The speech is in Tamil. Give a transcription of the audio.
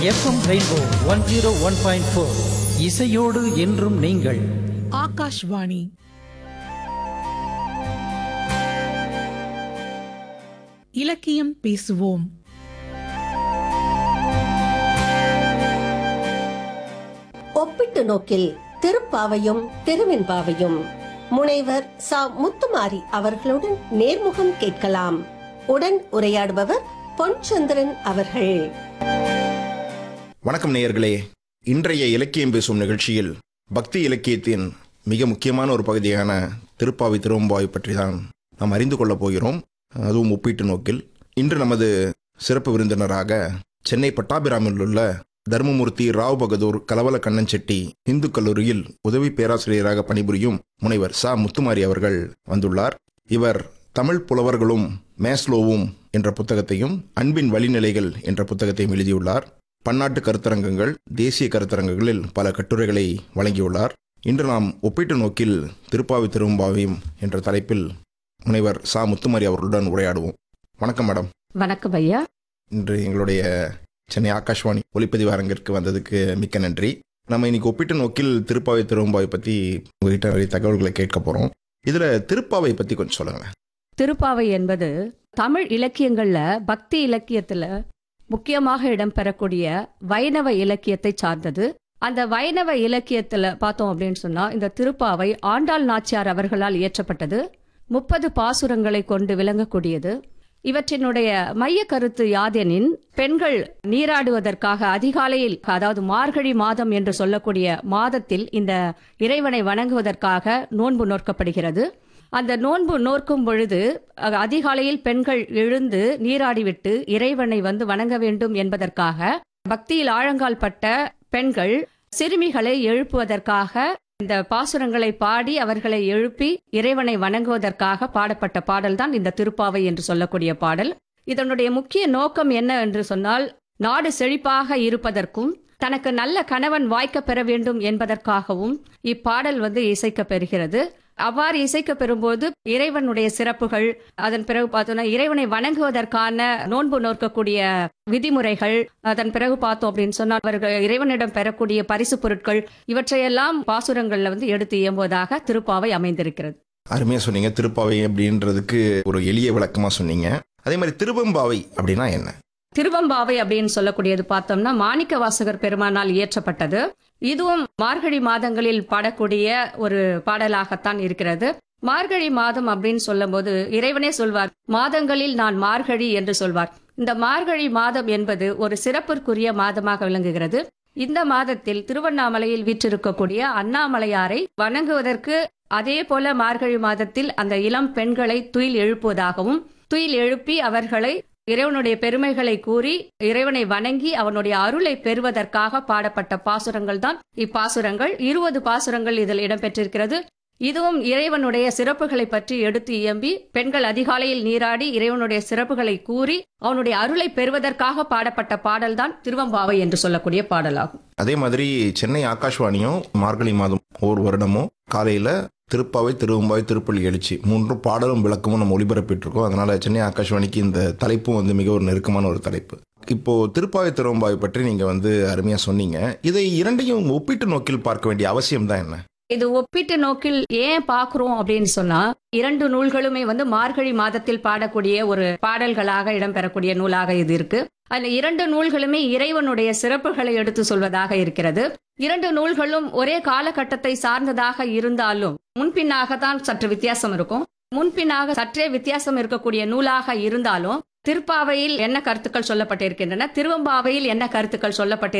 FM rainbow one zero one point four இசையோடு என்றும் நீங்கள் ஆகாஷ்வாணி இலக்கியம் பேசுவோம் ஒப்பிட்டு நோக்கில் திருப்பாவையும் திருவெண்பாவையும் முனைவர் சா முத்துமாரி அவர்களுடன் நேர்முகம் கேட்கலாம் உடன் உரையாடுபவர் பொன்சந்திரன் அவர்கள் வணக்கம் நேயர்களே இன்றைய இலக்கியம் பேசும் நிகழ்ச்சியில் பக்தி இலக்கியத்தின் மிக முக்கியமான ஒரு பகுதியான திருப்பாவை திருவம்பாவை பற்றி தான் நாம் அறிந்து கொள்ளப் போகிறோம் அதுவும் ஒப்பீட்டு நோக்கில் இன்று நமது சிறப்பு விருந்தினராக சென்னை பட்டாபிராமில் உள்ள தர்மமூர்த்தி ராவ் பகதூர் கலவல கண்ணன் செட்டி இந்து கல்லூரியில் உதவி பேராசிரியராக பணிபுரியும் முனைவர் சா முத்துமாரி அவர்கள் வந்துள்ளார் இவர் தமிழ் புலவர்களும் மேஸ்லோவும் என்ற புத்தகத்தையும் அன்பின் வழிநிலைகள் என்ற புத்தகத்தையும் எழுதியுள்ளார் பன்னாட்டு கருத்தரங்கங்கள் தேசிய கருத்தரங்குகளில் பல கட்டுரைகளை வழங்கியுள்ளார் இன்று நாம் ஒப்பீட்டு நோக்கில் திருப்பாவி திரும்பாவியும் என்ற தலைப்பில் முனைவர் சா முத்துமாரி அவர்களுடன் உரையாடுவோம் வணக்கம் மேடம் வணக்கம் ஐயா இன்று எங்களுடைய சென்னை ஆகாஷ்வாணி ஒளிப்பதிவு அரங்கிற்கு வந்ததுக்கு மிக்க நன்றி நம்ம இன்னைக்கு ஒப்பீட்டு நோக்கில் திருப்பாவை திரும்பாவை பற்றி உங்ககிட்ட நிறைய தகவல்களை கேட்க போகிறோம் இதில் திருப்பாவை பற்றி கொஞ்சம் சொல்லுங்களேன் திருப்பாவை என்பது தமிழ் இலக்கியங்கள்ல பக்தி இலக்கியத்துல முக்கியமாக இடம்பெறக்கூடிய வைணவ இலக்கியத்தை சார்ந்தது அந்த வைணவ இலக்கியத்துல பார்த்தோம் அப்படின்னு சொன்னா இந்த திருப்பாவை ஆண்டாள் நாச்சியார் அவர்களால் இயற்றப்பட்டது முப்பது பாசுரங்களை கொண்டு விளங்கக்கூடியது இவற்றினுடைய மைய கருத்து யாதெனின் பெண்கள் நீராடுவதற்காக அதிகாலையில் அதாவது மார்கழி மாதம் என்று சொல்லக்கூடிய மாதத்தில் இந்த இறைவனை வணங்குவதற்காக நோன்பு நோற்கப்படுகிறது அந்த நோன்பு நோர்க்கும் பொழுது அஹ், அதிகாலையில் பெண்கள் எழுந்து நீராடிவிட்டு இறைவனை வந்து வணங்க வேண்டும் என்பதற்காக பக்தியில் ஆழங்கால் பட்ட பெண்கள் சிறுமிகளை எழுப்புவதற்காக இந்த பாசுரங்களை பாடி அவர்களை எழுப்பி இறைவனை வணங்குவதற்காக பாடப்பட்ட பாடல்தான் இந்த திருப்பாவை என்று சொல்லக்கூடிய பாடல் இதனுடைய முக்கிய நோக்கம் என்ன என்று சொன்னால் நாடு செழிப்பாக இருப்பதற்கும் தனக்கு நல்ல கணவன் வாய்க்க பெற வேண்டும் என்பதற்காகவும் இப்பாடல் வந்து இசைக்கப் பெறுகிறது அவ்வாறு இசைக்க பெறும்போது இறைவனுடைய சிறப்புகள் அதன் பிறகு பார்த்தோம்னா இறைவனை வணங்குவதற்கான நோன்பு நோக்கக்கூடிய விதிமுறைகள் அதன் பிறகு பார்த்தோம் அப்படின்னு சொன்னால் அவர்கள் இறைவனிடம் பெறக்கூடிய பரிசு பொருட்கள் இவற்றையெல்லாம் பாசுரங்கள்ல வந்து எடுத்து இயம்புவதாக திருப்பாவை அமைந்திருக்கிறது அருமையாக சொன்னீங்க திருப்பாவை அப்படின்றதுக்கு ஒரு எளிய விளக்கமாக சொன்னீங்க அதே மாதிரி திருவம்பாவை அப்படின்னா என்ன திருவம்பாவை அப்படின்னு சொல்லக்கூடியது பார்த்தோம்னா மாணிக்க வாசகர் பெருமானால் இயற்றப்பட்டது இதுவும் மார்கழி மாதங்களில் பாடக்கூடிய ஒரு பாடலாகத்தான் இருக்கிறது மார்கழி மாதம் அப்படின்னு சொல்லும்போது இறைவனே சொல்வார் மாதங்களில் நான் மார்கழி என்று சொல்வார் இந்த மார்கழி மாதம் என்பது ஒரு சிறப்பிற்குரிய மாதமாக விளங்குகிறது இந்த மாதத்தில் திருவண்ணாமலையில் வீற்றிருக்கக்கூடிய அண்ணாமலையாரை வணங்குவதற்கு அதே போல மார்கழி மாதத்தில் அந்த இளம் பெண்களை துயில் எழுப்புவதாகவும் துயில் எழுப்பி அவர்களை இறைவனுடைய பெருமைகளை கூறி இறைவனை வணங்கி அவனுடைய அருளை பெறுவதற்காக பாடப்பட்ட பாசுரங்கள் தான் இப்பாசுரங்கள் இருபது பாசுரங்கள் இதில் இடம்பெற்றிருக்கிறது இதுவும் இறைவனுடைய சிறப்புகளை பற்றி எடுத்து இயம்பி பெண்கள் அதிகாலையில் நீராடி இறைவனுடைய சிறப்புகளை கூறி அவனுடைய அருளை பெறுவதற்காக பாடப்பட்ட பாடல்தான் திருவம்பாவை என்று சொல்லக்கூடிய பாடலாகும் அதே மாதிரி சென்னை ஆகாஷ்வாணியும் மார்கழி மாதம் ஒவ்வொரு வருடமும் காலையில திருப்பாவை திருவம்பாவை திருப்பள்ளி எழுச்சி மூன்று பாடலும் விளக்கமும் நம்ம ஒளிபரப்பிட்டு இருக்கோம் அதனால சென்னை ஆகாஷ்வாணிக்கு இந்த தலைப்பும் வந்து மிக ஒரு நெருக்கமான ஒரு தலைப்பு இப்போ திருப்பாவை திருவம்பாவை பற்றி நீங்க வந்து அருமையா சொன்னீங்க இதை இரண்டையும் ஒப்பிட்டு நோக்கில் பார்க்க வேண்டிய அவசியம் தான் என்ன இது ஒப்பீட்டு நோக்கில் ஏன் பார்க்கிறோம் அப்படின்னு சொன்னா இரண்டு நூல்களுமே வந்து மார்கழி மாதத்தில் பாடக்கூடிய ஒரு பாடல்களாக இடம்பெறக்கூடிய நூலாக இது இருக்கு அதுல இரண்டு நூல்களுமே இறைவனுடைய சிறப்புகளை எடுத்து சொல்வதாக இருக்கிறது இரண்டு நூல்களும் ஒரே காலகட்டத்தை சார்ந்ததாக இருந்தாலும் முன்பின்னாகத்தான் சற்று வித்தியாசம் இருக்கும் முன்பின்னாக சற்றே வித்தியாசம் இருக்கக்கூடிய நூலாக இருந்தாலும் திருப்பாவையில் என்ன கருத்துக்கள் சொல்லப்பட்டிருக்கின்றன திருவம்பாவையில் என்ன கருத்துக்கள் சொல்லப்பட்டிருக்கின்றன